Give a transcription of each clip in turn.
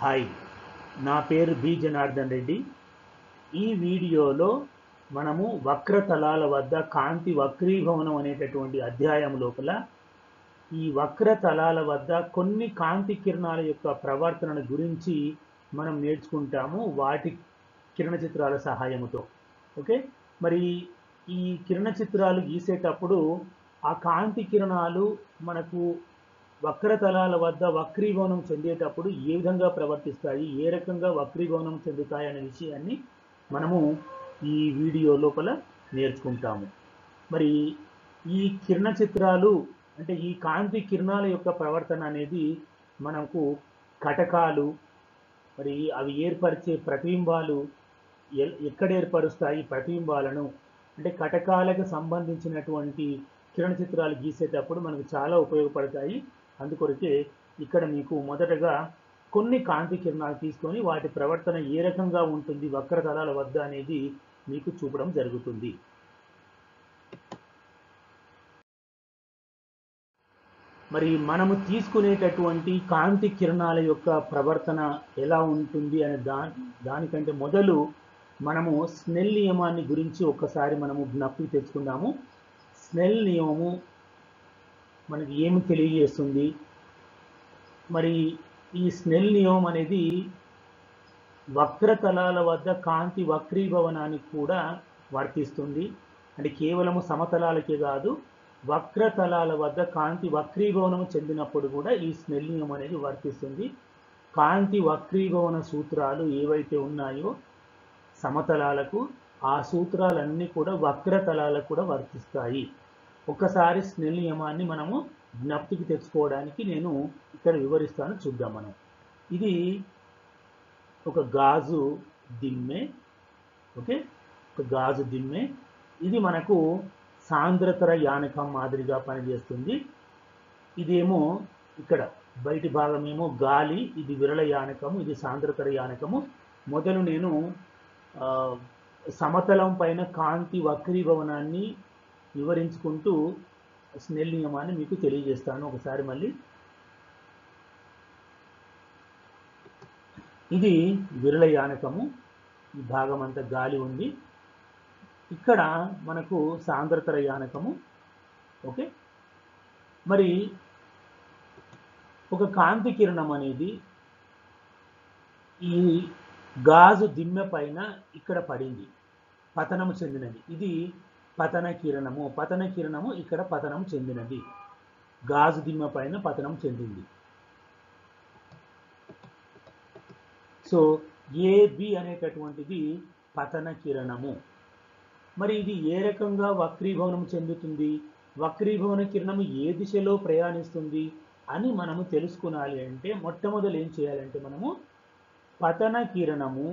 Hi నా పేరు B Janardhan Reddy ఈ వీడియోలో మనము వక్రతలాల వద్ద కాంతి వక్రీభవనం అనేటటువంటి అధ్యాయం లోపల ఈ వక్రతలాల వద్ద కొన్ని కాంతి కిరణాల యొక్క ప్రవర్తనను గురించి మనం నేర్చుకుంటాము వాటి కిరణ చిత్రాల సహాయముతో ఓకే మరి ఈ కిరణ చిత్రాలు గీసేటప్పుడు ఆ కాంతి కిరణాలు మనకు వక్రతలాల వద్ద వక్రీభవనం చెందేటప్పుడు ఏ విధంగా ప్రవర్తిస్తాయి ఏ రకంగా వక్రీభవనం చెందుతాయి అనే విషయాన్ని మనము ఈ వీడియో లోపల నేర్చుకుంటాము మరి ఈ కిరణ చిత్రాలు అంటే ఈ కాంతి కిరణాల యొక్క ప్రవర్తన అనేది మనకు కటకాలు మరి అవి ఏర్పరిచే ప్రతిబింబాలు ఎల్- ఎక్కడ ఏర్పరుస్తాయి ప్రతిబింబాలను అంటే కటకాలకు సంబంధించినటువంటి కిరణ చిత్రాలు గీసేటప్పుడు మనకు చాలా ఉపయోగపడతాయి అందుకొరకే ఇక్కడ మీకు మొదటగా కొన్ని కాంతి కిరణాలు తీసుకొని వాటి ప్రవర్తన ఏ రకంగా ఉంటుంది వక్రతలాల వద్ద అనేది మీకు చూపడం జరుగుతుంది మరి మనము తీసుకునేటటువంటి కాంతి కిరణాల యొక్క ప్రవర్తన ఎలా ఉంటుంది అనే దా దానికంటే మొదలు మనము స్నెల్ నియమాన్ని గురించి ఒక్కసారి మనము జ్ఞప్తికి తెచ్చుకుందాము స్నెల్ నియమము మనకి ఏమి తెలియజేస్తుంది మరి ఈ స్నెల్ నియమం అనేది వక్రతలాల వద్ద కాంతి వక్రీభవనానికి కూడా వర్తిస్తుంది అంటే కేవలము సమతలాలకే కాదు వక్రతలాల వద్ద కాంతి వక్రీభవనం చెందినప్పుడు కూడా ఈ స్నెల్ నియమం అనేది వర్తిస్తుంది కాంతి వక్రీభవన సూత్రాలు ఏవైతే ఉన్నాయో సమతలాలకు ఆ సూత్రాలన్నీ కూడా వక్రతలాలకు కూడా వర్తిస్తాయి ఒక్కసారి స్నెల్ నియమాన్ని మనము జ్ఞప్తికి తెచ్చుకోవడానికి నేను ఇక్కడ వివరిస్తాను చూద్దాం మనం ఇది ఒక గాజు దిమ్మె ఓకే ఒక గాజు దిమ్మె ఇది మనకు సాంద్రతర యానకం మాదిరిగా పనిచేస్తుంది ఇదేమో ఇక్కడ బయటి భాగమేమో గాలి ఇది విరళ యానకము ఇది సాంద్రతర యానకము మొదలు నేను ఆ, సమతలం పైన కాంతి వక్రీభవనాన్ని వివరించుకుంటూ స్నెల్ నియమాన్ని మీకు తెలియజేస్తాను ఒకసారి మళ్ళీ ఇది విరళ యానకము ఈ భాగం అంతా గాలి ఉంది ఇక్కడ మనకు సాంద్రతర యానకము ఓకే మరి ఒక కాంతి కిరణం అనేది ఈ గాజు దిమ్మె పైన ఇక్కడ పడింది పతనము చెందినది ఇది పతన కిరణము పతన కిరణము ఇక్కడ పతనం చెందినది గాజు దిమ్మె పైన పతనం చెందింది సో ఏబి అనేటటువంటిది పతన కిరణము మరి ఇది ఏ రకంగా వక్రీభవనం చెందుతుంది వక్రీభవన కిరణము ఏ దిశలో ప్రయాణిస్తుంది అని మనము తెలుసుకునాలి అంటే మొట్టమొదలు ఏం చేయాలంటే మనము పతన కిరణము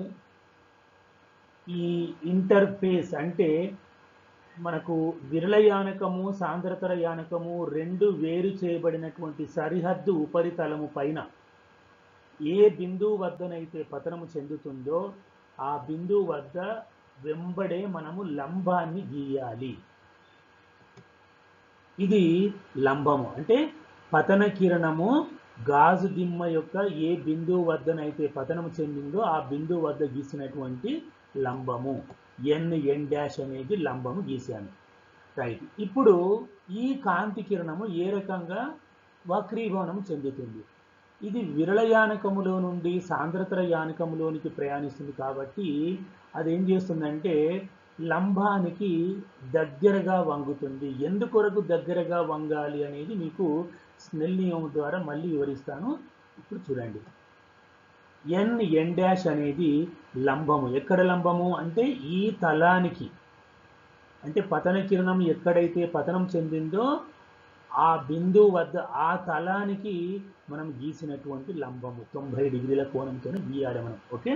ఈ ఇంటర్ఫేస్ అంటే మనకు విరళ యానకము సాంద్రతర యానకము రెండు వేరు చేయబడినటువంటి సరిహద్దు ఉపరితలము పైన ఏ బిందువు వద్దనైతే పతనము చెందుతుందో ఆ బిందువు వద్ద వెంబడే మనము లంబాన్ని గీయాలి ఇది లంబము అంటే పతన కిరణము గాజు దిమ్మ యొక్క ఏ బిందువు వద్దనైతే పతనము చెందిందో ఆ బిందువు వద్ద గీసినటువంటి లంబము ఎన్ ఎన్ డాష్ అనేది లంబము గీశాను రైట్ ఇప్పుడు ఈ కాంతి కిరణము ఏ రకంగా వక్రీభవనం చెందుతుంది ఇది విరళ యానకములో నుండి సాంద్రతర యానకములోనికి ప్రయాణిస్తుంది కాబట్టి అది ఏం చేస్తుందంటే లంబానికి దగ్గరగా వంగుతుంది ఎందుకొరకు దగ్గరగా వంగాలి అనేది మీకు స్నెల్ నియమం ద్వారా మళ్ళీ వివరిస్తాను ఇప్పుడు చూడండి ఎన్ ఎన్ డాష్ అనేది లంబము ఎక్కడ లంబము అంటే ఈ తలానికి అంటే పతన కిరణం ఎక్కడైతే పతనం చెందిందో ఆ బిందువు వద్ద ఆ తలానికి మనం గీసినటువంటి లంబము తొంభై డిగ్రీల కోణంతో గీయాలి మనం ఓకే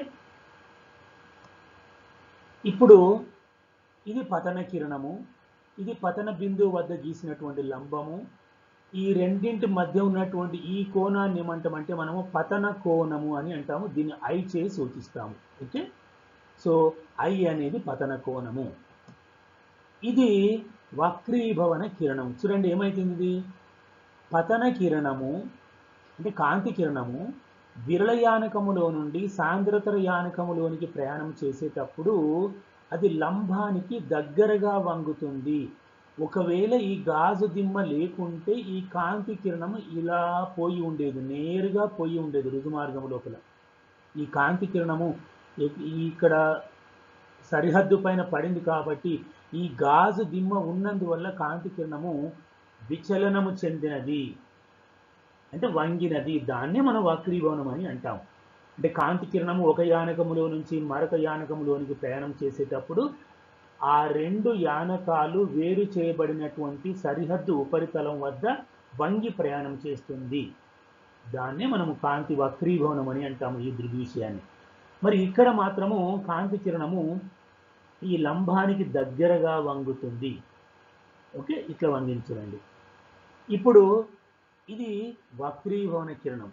ఇప్పుడు ఇది పతన కిరణము ఇది పతన బిందువు వద్ద గీసినటువంటి లంబము ఈ రెండింటి మధ్య ఉన్నటువంటి ఈ కోణాన్ని ఏమంటామంటే మనము పతన కోణము అని అంటాము దీన్ని ఐ చే సూచిస్తాము ఓకే సో ఐ అనేది పతన కోణము ఇది వక్రీభవన కిరణం చూడండి ఏమైతుంది ఇది పతన కిరణము అంటే కాంతి కిరణము విరళ యానకములో నుండి సాంద్రతర యానకములోనికి ప్రయాణం చేసేటప్పుడు అది లంబానికి దగ్గరగా వంగుతుంది ఒకవేళ ఈ గాజు దిమ్మ లేకుంటే ఈ కాంతి కిరణం ఇలా పోయి ఉండేది నేరుగా పోయి ఉండేది రుజుమార్గం లోపల ఈ కాంతి కిరణము ఇ- ఇక్కడ సరిహద్దు పైన పడింది కాబట్టి ఈ గాజు దిమ్మ ఉన్నందువల్ల కాంతి కిరణము విచలనము చెందినది అంటే వంగినది దాన్నే మనం వక్రీభవనం అని అంటాం అంటే కాంతి కిరణము ఒక యానకములో నుంచి మరొక యానకములోనికి ప్రయాణం చేసేటప్పుడు ఆ రెండు యానకాలు వేరు చేయబడినటువంటి సరిహద్దు ఉపరితలం వద్ద వంగి ప్రయాణం చేస్తుంది దాన్నే మనము కాంతి వక్రీభవనం అని అంటాము ఈ దృగ్విషయాన్ని మరి ఇక్కడ మాత్రము కాంతి కిరణము ఈ లంబానికి దగ్గరగా వంగుతుంది ఓకే ఇట్లా వంగించండి ఇప్పుడు ఇది వక్రీభవన కిరణం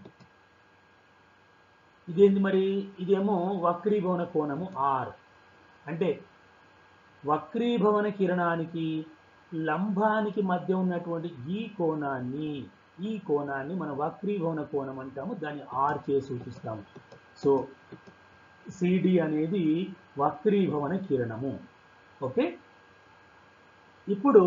ఇదేంటి మరి ఇదేమో వక్రీభవన కోణము ఆర్ అంటే వక్రీభవన కిరణానికి లంబానికి మధ్య ఉన్నటువంటి ఈ కోణాన్ని ఈ కోణాన్ని మనం వక్రీభవన కోణం అంటాము దాన్ని ఆర్ చేసి సూచిస్తాము సో సిడి అనేది వక్రీభవన కిరణము ఓకే ఇప్పుడు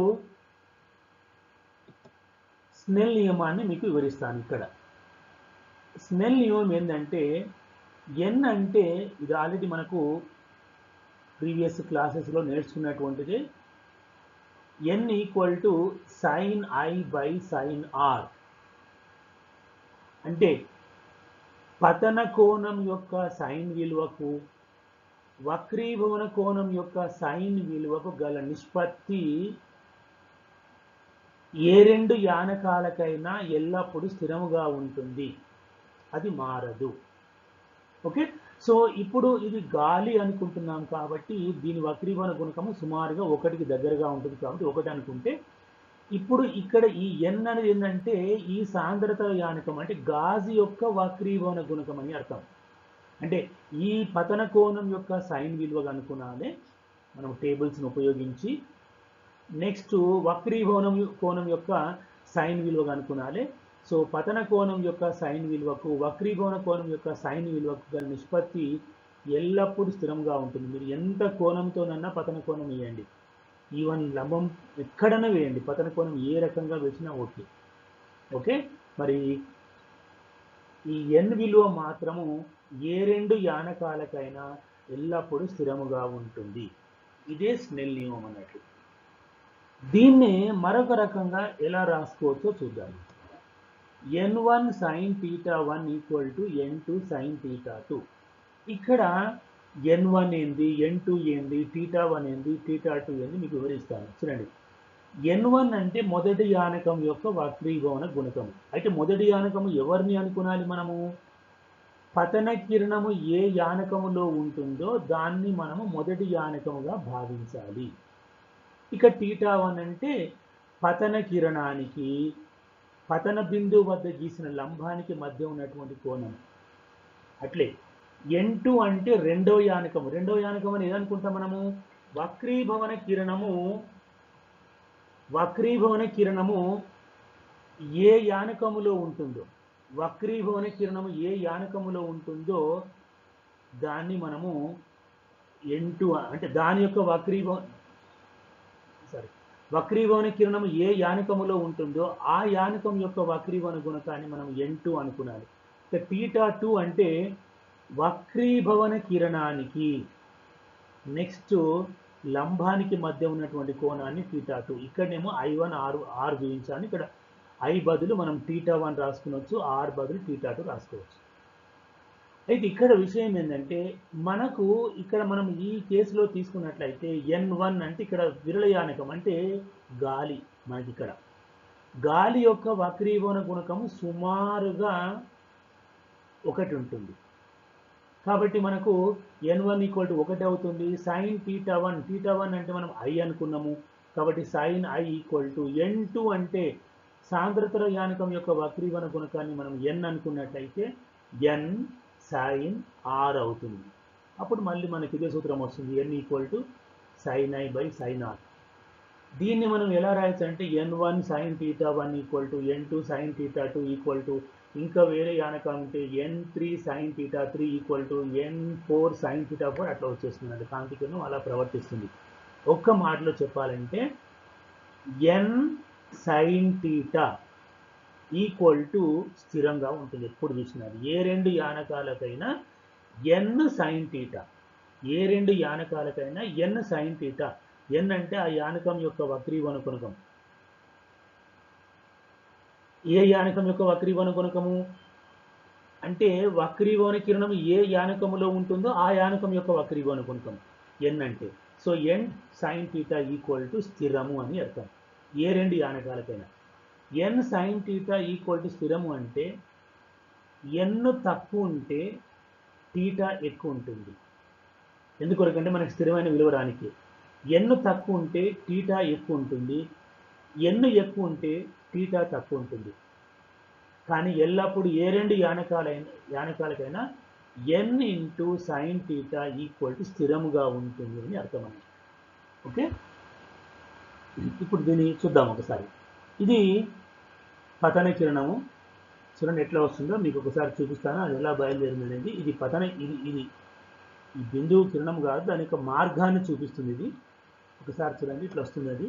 స్నెల్ నియమాన్ని మీకు వివరిస్తాను ఇక్కడ స్నెల్ నియమం ఏంటంటే ఎన్ అంటే ఇది ఆల్రెడీ మనకు ప్రీవియస్ క్లాసెస్లో నేర్చుకున్నటువంటిది N equal to sine I by sine R అంటే పతన కోణం యొక్క సైన్ విలువకు వక్రీభవన కోణం యొక్క సైన్ విలువకు గల నిష్పత్తి ఏ రెండు యానకాలకైనా ఎల్లప్పుడూ స్థిరముగా ఉంటుంది అది మారదు ఓకే సో ఇప్పుడు ఇది గాలి అనుకుంటున్నాం కాబట్టి దీని వక్రీభవన గుణకము సుమారుగా ఒకటికి దగ్గరగా ఉంటుంది కాబట్టి ఒకటి అనుకుంటే ఇప్పుడు ఇక్కడ ఈ ఎన్ అనేది ఏంటంటే ఈ సాంద్రత యానకం అంటే గాజు యొక్క వక్రీభవన గుణకం అని అర్థం అంటే ఈ పతన కోణం యొక్క సైన్ విలువ కనుక్కునాలే మనం టేబుల్స్ని ఉపయోగించి నెక్స్ట్ వక్రీభవనం కోణం యొక్క సైన్ విలువ కనుక్కునాలి సో పతన కోణం యొక్క సైన్ విలువకు వక్రీభవన కోణం యొక్క సైన్ విలువకు గల నిష్పత్తి ఎల్లప్పుడూ స్థిరంగా ఉంటుంది మీరు ఎంత కోణంతోనన్నా పతన కోణం వేయండి ఈవెన్ లంబం ఎక్కడైనా వేయండి పతన కోణం ఏ రకంగా వేసినా ఓకే ఓకే మరి ఈ ఎన్ విలువ మాత్రము ఏ రెండు యానకాలకైనా ఎల్లప్పుడూ స్థిరముగా ఉంటుంది ఇదే స్నెల్ నియమం అన్నట్లు దీన్ని మరొక రకంగా ఎలా రాసుకోవచ్చో చూద్దాం N one sine theta one equal to N two sine theta two ఇక్కడ ఎన్ వన్ ఏంది ఎన్ టూ ఏంది టీటా వన్ ఏంది టీటా టూ ఏంది మీకు వివరిస్తాను చూడండి ఎన్ వన్ అంటే మొదటి యానకం యొక్క వక్రీభవన గుణకం అయితే మొదటి యానకము ఎవరిని అనుకునాలి మనము పతన కిరణము ఏ యానకములో ఉంటుందో దాన్ని మనము మొదటి యానకముగా భావించాలి ఇక టీటా వన్ అంటే పతన కిరణానికి పతన బిందువు వద్ద గీసిన లంబానికి మధ్య ఉన్నటువంటి కోణం అట్లే ఎన్ టూ అంటే రెండో యానకము రెండో యానకం అని ఏదనుకుంటాం మనము వక్రీభవన కిరణము వక్రీభవన కిరణము ఏ యానకములో ఉంటుందో వక్రీభవన కిరణము ఏ యానకములో ఉంటుందో దాన్ని మనము ఎన్ టూ అంటే దాని యొక్క వక్రీభవ సారీ వక్రీభవన కిరణము ఏ యానకములో ఉంటుందో ఆ యానకం యొక్క వక్రీభవన గుణకాన్ని మనం ఎన్ టూ అనుకున్నాలి ఇక టీటా టూ అంటే వక్రీభవన కిరణానికి నెక్స్ట్ లంబానికి మధ్య ఉన్నటువంటి కోణాన్ని టీటా టూ ఇక్కడనేమో ఐ వన్ ఆర్ ఆర్ చూపించాను ఇక్కడ ఐ బదులు మనం టీటా వన్ రాసుకునొచ్చు ఆర్ బదులు టీటా టూ రాసుకోవచ్చు అయితే ఇక్కడ విషయం ఏంటంటే మనకు ఇక్కడ మనం ఈ కేసులో తీసుకున్నట్లయితే ఎన్ వన్ అంటే ఇక్కడ విరళయానకం అంటే గాలి మనకి ఇక్కడ గాలి యొక్క వక్రీభవన గుణకము సుమారుగా ఒకటి ఉంటుంది కాబట్టి మనకు ఎన్ వన్ ఈక్వల్ టు ఒకటి అవుతుంది sine theta one theta one అంటే మనం ఐ అనుకున్నాము కాబట్టి sine I equal to N two అంటే సాంద్రతర యానకం యొక్క వక్రీభవన గుణకాన్ని మనం ఎన్ అనుకున్నట్లయితే ఎన్ సైన్ ఆర్ అవుతుంది అప్పుడు మళ్ళీ మనకి ఇదే సూత్రం వస్తుంది N equal to sine I by sine R దీన్ని మనం ఎలా రాయొచ్చు అంటే N one sine theta one equal to N two sine theta two equal to ఇంకా వేరే యానకాలం ఉంటే N three sine theta three equal to N four sine theta four అట్లా వచ్చేస్తుంది అంటే కాంతి కిరణం అలా ప్రవర్తిస్తుంది ఒక్క మాటలో చెప్పాలంటే N sine theta equal to స్థిరంగా ఉంటుంది ఎప్పుడు చూసినారు ఏ రెండు యానకాలకైనా ఎన్ సైన్ థీటా ఏ రెండు యానకాలకైనా ఎన్ సైన్ థీటా ఎన్ అంటే ఆ యానకం యొక్క వక్రీవను కొనకం ఏ యానకం యొక్క వక్రీవను కొనకము అంటే వక్రీవోన కిరణం ఏ యానకములో ఉంటుందో ఆ యానకం యొక్క వక్రీవోన కొనకం ఎన్ అంటే so N sine theta equal to స్థిరము అని అర్థం ఏ రెండు యానకాలకైనా N sine theta equal to స్థిరము అంటే ఎన్ తక్కువ ఉంటే థీటా ఎక్కువ ఉంటుంది ఎందుకొరకంటే మనకి స్థిరమైన విలువ రానికి ఎన్ తక్కువ ఉంటే టీటా ఎక్కువ ఉంటుంది ఎన్ ఎక్కువ ఉంటే టీటా తక్కువ ఉంటుంది కానీ ఎల్లప్పుడూ ఏ రెండు యానకాలైన యానకాలకైనా N into sine theta equal to స్థిరముగా ఉంటుంది అని అర్థమైంది ఓకే ఇప్పుడు దీన్ని చూద్దాం ఒకసారి ఇది పతన కిరణము చూడండి ఎట్లా వస్తుందో మీకు ఒకసారి చూపిస్తాను అది ఎలా బయలుదేరింది అనేది ఇది పతన ఇది ఇది ఈ బిందువు కిరణం కాదు దాని యొక్క మార్గాన్ని చూపిస్తుంది ఇది ఒకసారి చూడండి ఇట్లా వస్తుంది అది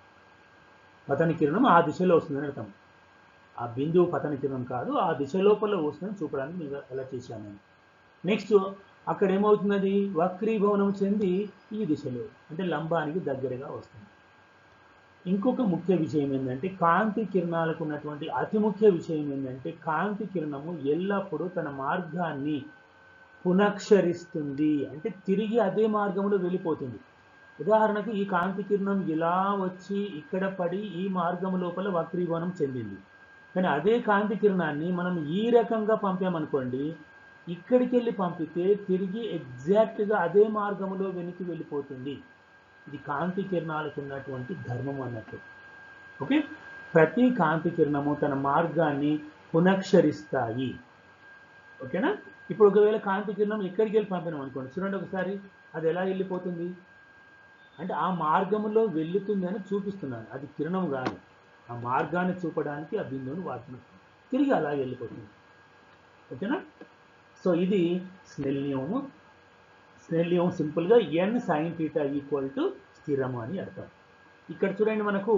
పతన కిరణం ఆ దిశలో వస్తుందని అర్థం ఆ బిందువు పతన కిరణం కాదు ఆ దిశ లోపల వస్తుందని చూపడానికి మీకు ఎలా చేశాను నేను నెక్స్ట్ అక్కడ ఏమవుతున్నది వక్రీభవనం చెంది ఈ దిశలో అంటే లంబానికి దగ్గరగా వస్తుంది ఇంకొక ముఖ్య విషయం ఏంటంటే కాంతి కిరణాలకు ఉన్నటువంటి అతి ముఖ్య విషయం ఏంటంటే కాంతి కిరణము ఎల్లప్పుడూ తన మార్గాన్ని పునక్షరిస్తుంది అంటే తిరిగి అదే మార్గంలో వెళ్ళిపోతుంది ఉదాహరణకు ఈ కాంతి కిరణం ఇలా వచ్చి ఇక్కడ పడి ఈ మార్గం లోపల వక్రీభవనం చెందింది కానీ అదే కాంతి కిరణాన్ని మనం ఈ రకంగా పంపామనుకోండి ఇక్కడికి వెళ్ళి పంపితే తిరిగి ఎగ్జాక్ట్గా అదే మార్గంలో వెనక్కి వెళ్ళిపోతుంది ఇది కాంతి కిరణాలకు ఉన్నటువంటి ధర్మం అన్నట్టు ఓకే ప్రతి కాంతి కిరణము తన మార్గాన్ని పునక్షరిస్తాయి ఓకేనా ఇప్పుడు ఒకవేళ కాంతి కిరణం ఎక్కడికి వెళ్ళి పంపినాం అనుకోండి చూడండి ఒకసారి అది ఎలా వెళ్ళిపోతుంది అంటే ఆ మార్గంలో వెళ్తుంది అని చూపిస్తున్నాను అది కిరణం కాదు ఆ మార్గాన్ని చూపడానికి ఆ బిందువుని వాడుతున్నాను తిరిగి అలా వెళ్ళిపోతుంది ఓకేనా సో ఇది స్నెల్ నియమము స్నెల్ నియమం సింపుల్గా N sine theta equal to స్థిరము అని అర్థం ఇక్కడ చూడండి మనకు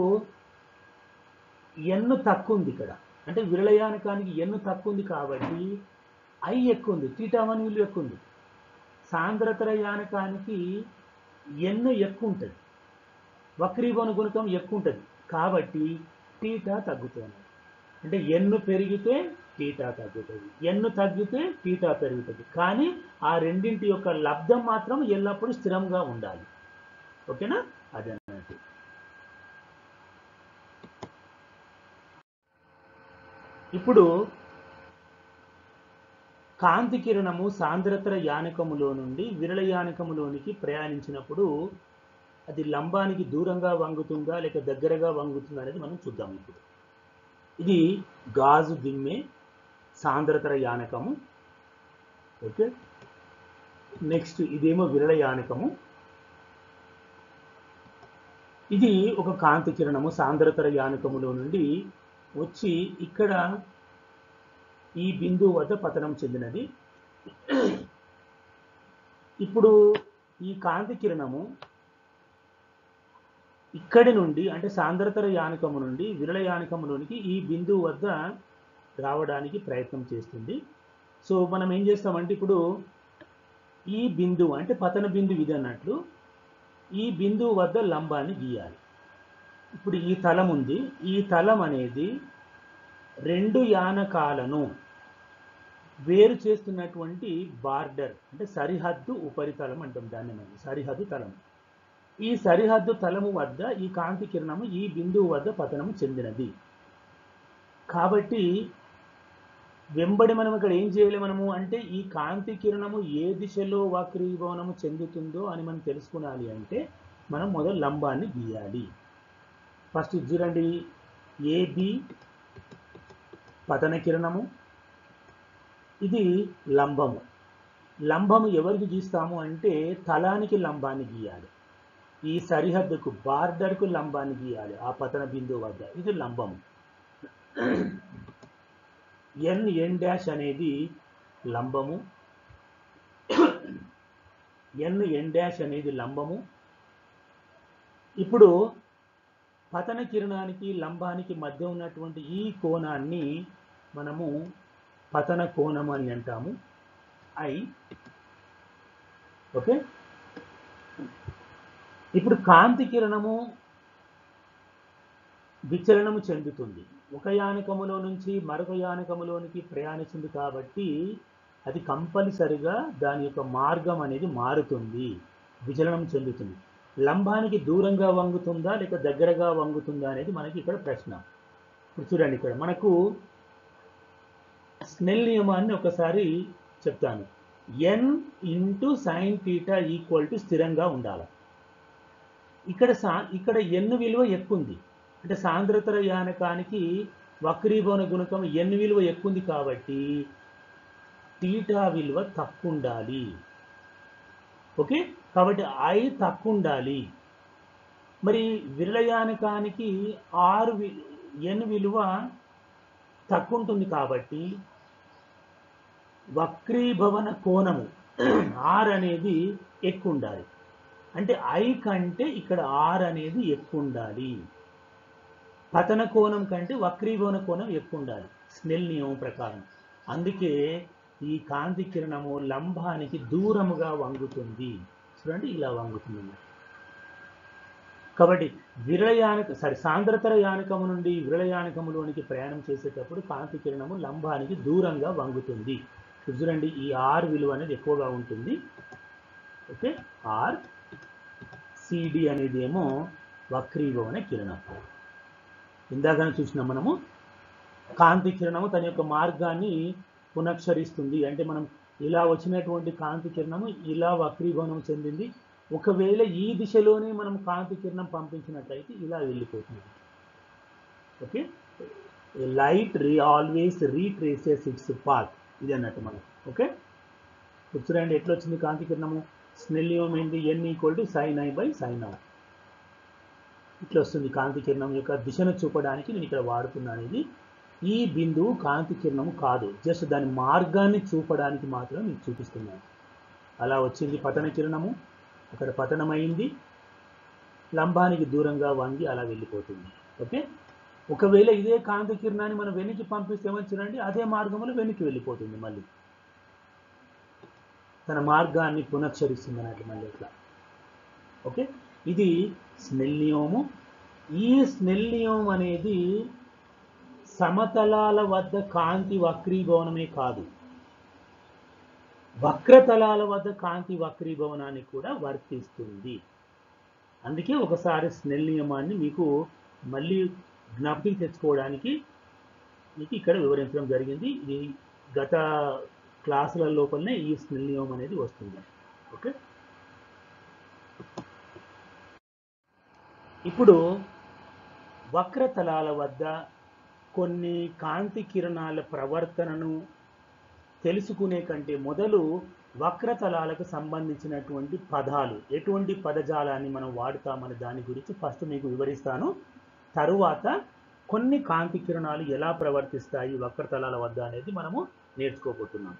ఎన్ను తక్కువ ఉంది ఇక్కడ అంటే విరళయానకానికి ఎన్ను తక్కువ ఉంది కాబట్టి ఐ ఎక్కువ ఉంది టీటా వన్ విలువ ఎక్కువ ఉంది సాంద్రతర యానకానికి ఎన్ను ఎక్కువ ఉంటుంది వక్రీభవన గుణకం ఎక్కువ ఉంటుంది కాబట్టి టీటా తగ్గుతుంది అంటే ఎన్ను పెరిగితే టీటా తగ్గుతుంది ఎన్ను తగ్గితే టీటా పెరుగుతుంది కానీ ఆ రెండింటి యొక్క లబ్ధం మాత్రం ఎల్లప్పుడూ స్థిరంగా ఉండాలి ఓకేనా అదే అన్నట్టు ఇప్పుడు కాంతి కిరణము సాంద్రతర యానకములో నుండి విరళ యానకములోనికి ప్రయాణించినప్పుడు అది లంబానికి దూరంగా వంగుతుందా లేక దగ్గరగా వంగుతుందా అనేది మనం చూద్దాం ఇప్పుడు ఇది గాజు దిమ్మె సాంద్రతర యానకము ఓకే నెక్స్ట్ ఇదేమో విరళ యానకము ఇది ఒక కాంతి కిరణము సాంద్రతర యానకములో నుండి వచ్చి ఇక్కడ ఈ బిందువు వద్ద పతనం చెందినది ఇప్పుడు ఈ కాంతి కిరణము ఇక్కడి నుండి అంటే సాంద్రతర యానకము నుండి విరళ యానకములోనికి ఈ బిందువు వద్ద రావడానికి ప్రయత్నం చేస్తుంది సో మనం ఏం చేస్తామంటే ఇప్పుడు ఈ బిందువు అంటే పతన బిందువు ఇది అన్నట్లు ఈ బిందువు వద్ద లంబాన్ని గీయాలి ఇప్పుడు ఈ తలం ఉంది ఈ తలం అనేది రెండు యానకాలను వేరు చేస్తున్నటువంటి బార్డర్ అంటే సరిహద్దు ఉపరితలం అంటాం దాన్ని మనం సరిహద్దు తలం ఈ సరిహద్దు తలము వద్ద ఈ కాంతి కిరణము ఈ బిందువు వద్ద పతనము చెందినది కాబట్టి వెంబడి మనం ఇక్కడ ఏం చేయాలి మనము అంటే ఈ కాంతి కిరణము ఏ దిశలో వక్రీభవనము చెందుతుందో అని మనం తెలుసుకోవాలి అంటే మనం మొదలు లంబాన్ని గీయాలి ఫస్ట్ చూడండి ఏబి పతన కిరణము ఇది లంబము లంబము ఎవరికి గీస్తాము అంటే తలానికి లంబాన్ని గీయాలి ఈ సరిహద్దుకు బార్డర్కు లంబాన్ని గీయాలి ఆ పతన బిందువు వద్ద ఇది లంబము ఎన్ ఎన్ డాష్ అనేది లంబము ఎన్ ఎన్ డాష్ అనేది లంబము ఇప్పుడు పతన కిరణానికి లంబానికి మధ్య ఉన్నటువంటి ఈ కోణాన్ని మనము పతన కోణం అని అంటాము ఐ ఓకే ఇప్పుడు కాంతి కిరణము విచలనము చెందుతుంది ఒక యానకములో నుంచి మరొక యానకములోనికి ప్రయాణిస్తుంది కాబట్టి అది కంపల్సరిగా దాని యొక్క మార్గం అనేది మారుతుంది విచలనం చెందుతుంది లంబానికి దూరంగా వంగుతుందా లేక దగ్గరగా వంగుతుందా అనేది మనకి ఇక్కడ ప్రశ్న ఇప్పుడు చూడండి ఇక్కడ మనకు స్నెల్ నియమాన్ని ఒకసారి చెప్తాను N into sine theta equal to స్థిరంగా ఉండాలి ఇక్కడ సా ఇక్కడ ఎన్ విలువ ఎక్కువ ఉంది అంటే సాంద్రతర యానకానికి వక్రీభవన గుణకం ఎన్ విలువ ఎక్కువ ఉంది కాబట్టి థీటా విలువ తక్కువ ఉండాలి ఓకే కాబట్టి ఐ తక్కువ ఉండాలి మరి విరళయానకానికి ఆరు వి ఎన్ విలువ తక్కువ ఉంటుంది కాబట్టి వక్రీభవన కోణము ఆర్ అనేది ఎక్కువ ఉండాలి అంటే ఐ కంటే ఇక్కడ ఆర్ అనేది ఎక్కువ ఉండాలి పతన కోణం కంటే వక్రీభవన కోణం ఎక్కువ ఉండాలి స్నెల్ నియమం ప్రకారం అందుకే ఈ కాంతి కిరణము లంబానికి దూరముగా వంగుతుంది చూడండి ఇలా వంగుతుంది కాబట్టి విరళయానక సారీ సాంద్రతర యానకము నుండి విరళయానకములోనికి ప్రయాణం చేసేటప్పుడు కాంతి కిరణము లంబానికి దూరంగా వంగుతుంది ఇప్పుడు చూడండి ఈ ఆర్ విలువ అనేది ఎక్కువగా ఉంటుంది ఓకే ఆర్ సిడి అనేది ఏమో వక్రీభవన కిరణం ఇందాకనే చూసినాం మనము కాంతి కిరణము తన యొక్క మార్గాన్ని పునఃక్షరిస్తుంది అంటే మనం ఇలా వచ్చినటువంటి కాంతి కిరణము ఇలా వక్రీభవనం చెందింది ఒకవేళ ఈ దిశలోనే మనం కాంతి కిరణం పంపించినట్లయితే ఇలా వెళ్ళిపోతుంది okay light ray always retraces its path ఇది అన్నట్టు మనం ఓకే ఇప్పుడు చూడండి ఎట్లా వచ్చింది కాంతి కిరణము స్నెల్లియం ఏంటి N equal to sine I by sine R ఇట్లా వస్తుంది కాంతి కిరణం యొక్క దిశను చూపడానికి నేను ఇక్కడ వాడుతున్నాను ఇది ఈ బిందువు కాంతి కిరణము కాదు జస్ట్ దాని మార్గాన్ని చూపడానికి మాత్రం మీకు చూపిస్తున్నాను అలా వచ్చింది పతన కిరణము అక్కడ పతనమైంది లంబానికి దూరంగా వంగి అలా వెళ్ళిపోతుంది ఓకే ఒకవేళ ఇదే కాంతి కిరణాన్ని మనం వెనక్కి పంపిస్తే చూడండి అదే మార్గంలో వెనక్కి వెళ్ళిపోతుంది మళ్ళీ తన మార్గాన్ని పునఃక్షరిస్తుంది అన్నట్లు మళ్ళీ ఇట్లా ఓకే ఇది స్నెల్ నియమము ఈ స్నెల్ నియమం అనేది సమతలాల వద్ద కాంతి వక్రీభవనమే కాదు వక్రతలాల వద్ద కాంతి వక్రీభవనాన్ని కూడా వర్తిస్తుంది అందుకే ఒకసారి స్నెల్ నియమాన్ని మీకు మళ్ళీ జ్ఞాపకం తెచ్చుకోవడానికి మీకు ఇక్కడ వివరించడం జరిగింది ఇది గత క్లాసుల లోపలనే ఈ స్నెల్ నియమం అనేది వస్తుంది ఓకే ఇప్పుడు వక్రతలాల వద్ద కొన్ని కాంతి కిరణాల ప్రవర్తనను తెలుసుకునే కంటే మొదలు వక్రతలాలకు సంబంధించినటువంటి పదాలు ఎటువంటి పదజాలాన్ని మనం వాడుతామనే దాని గురించి ఫస్ట్ మీకు వివరిస్తాను తరువాత కొన్ని కాంతి కిరణాలు ఎలా ప్రవర్తిస్తాయి వక్రతలాల వద్ద అనేది మనము నేర్చుకోబోతున్నాం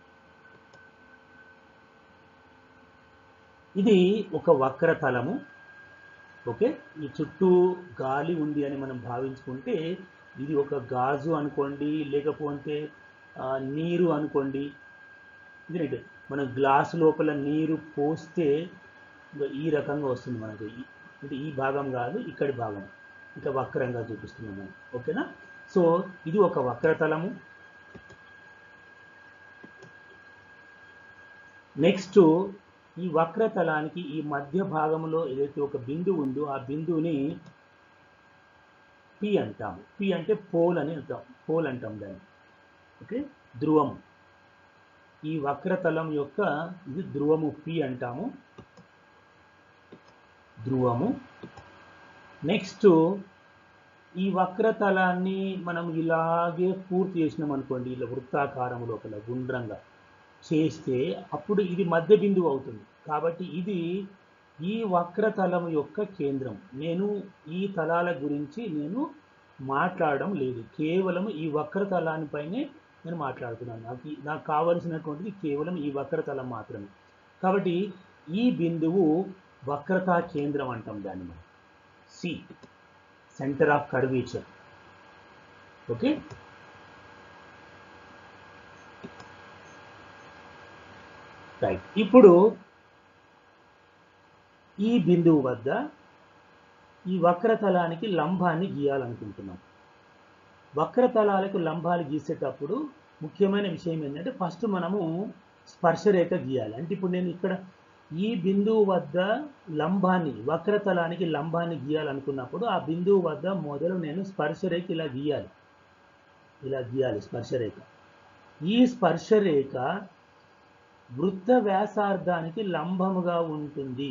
ఇది ఒక వక్రతలము ఓకే ఈ చుట్టూ గాలి ఉంది అని మనం భావించుకుంటే ఇది ఒక గాజు అనుకోండి లేకపోతే ఆ, నీరు అనుకోండి ఎందుకంటే మనం గ్లాస్ లోపల నీరు పోస్తే ఇగో ఈ రకంగా వస్తుంది మనకు ఈ- అంటే ఈ భాగం కాదు ఇక్కడి భాగం ఇంకా వక్రంగా చూపిస్తున్నాం మనం ఓకేనా సో ఇది ఒక వక్రతలము నెక్స్ట్ ఈ వక్రతలానికి ఈ మధ్య భాగంలో ఏదైతే ఒక బిందువు ఉందో ఆ బిందువుని పి అంటాము పి అంటే పోల్ అని అంటాం పోల్ అంటాం దాన్ని ఓకే ధ్రువము ఈ వక్రతలం యొక్క ఇది ధ్రువము పి అంటాము ధ్రువము నెక్స్ట్ ఈ వక్రతలాన్ని మనం ఇలాగే పూర్తి చేసినాం అనుకోండి ఇలా వృత్తాకారం లోపల గుండ్రంగా చేస్తే అప్పుడు ఇది మధ్య బిందువు అవుతుంది కాబట్టి ఇది ఈ వక్రతలం యొక్క కేంద్రం నేను ఈ తలాల గురించి నేను మాట్లాడడం లేదు కేవలం ఈ వక్రతలానిపైనే నేను మాట్లాడుతున్నాను నాకు ఈ- నాకు కావలసినటువంటిది కేవలం ఈ వక్రతలం మాత్రమే కాబట్టి ఈ బిందువు వక్రతా కేంద్రం అంటాం దాన్ని మనం C centre of curvature okay right ఇప్పుడు ఈ బిందువు వద్ద ఈ వక్రతలానికి లంబాన్ని గీయాలనుకుంటున్నాం వక్రతలాలకు లంబాలు గీసేటప్పుడు ముఖ్యమైన విషయం ఏంటంటే ఫస్ట్ మనము స్పర్శరేఖ గీయాలి అంటే ఇప్పుడు నేను ఇక్కడ ఈ బిందువు వద్ద లంబాన్ని వక్రతలానికి లంబాన్ని గీయాలనుకున్నప్పుడు ఆ బిందువు వద్ద మొదలు నేను స్పర్శరేఖ ఇలా గీయాలి ఇలా గీయాలి స్పర్శరేఖ ఈ స్పర్శరేఖ వృత్త వ్యాసార్థానికి లంబముగా ఉంటుంది